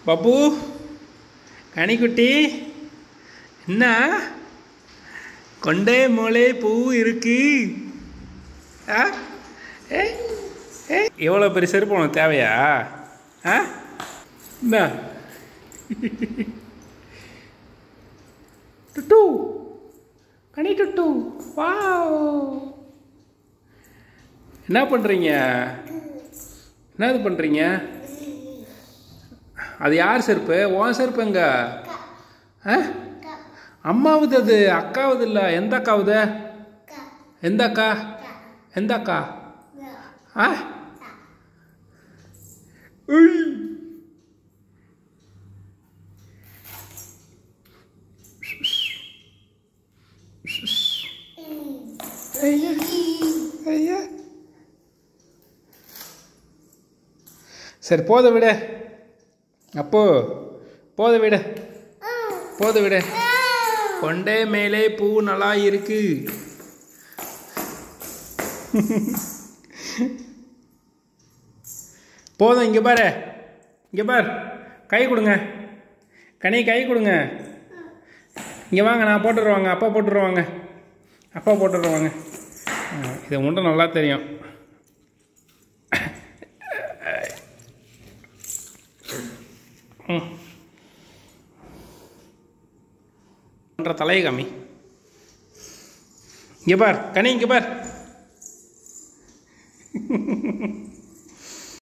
பப்பு கனிக்குட்டி என்ன கொண்டே மோளே பூ இருக்கு ஆ ஏ ஏ எவ்வளோ பெரிய செருப்பு உனக்கு தேவையா ஆ என்ன டுட்டு கனி டுட்டு வாவ் என்ன பண்ணுறீங்க என்னது பண்ணுறீங்க அது யார் செருப்பு உன் செருப்பு எங்க ஆ அம்மாவுது அது அக்காவுது இல்லை எந்த அக்காவுது எந்த அக்கா எந்த அக்கா ஆ உய். ஐயா ஐயா சரி போத விடு அப்போ போத விடு போத விடு கொண்டே மேலே பூ நல்லா இருக்கு போதும் இங்கே பாரு இங்கே பார் கை கொடுங்க கனி கை கொடுங்க இங்கே வாங்க நான் போட்டுருவாங்க அப்பா போட்டுருவாங்க அப்பா போட்டுருவாங்க இது மட்டும் நல்லா தெரியும் ம் பண்ற தலையை காமி இங்கே பார் கனி இங்கே பார்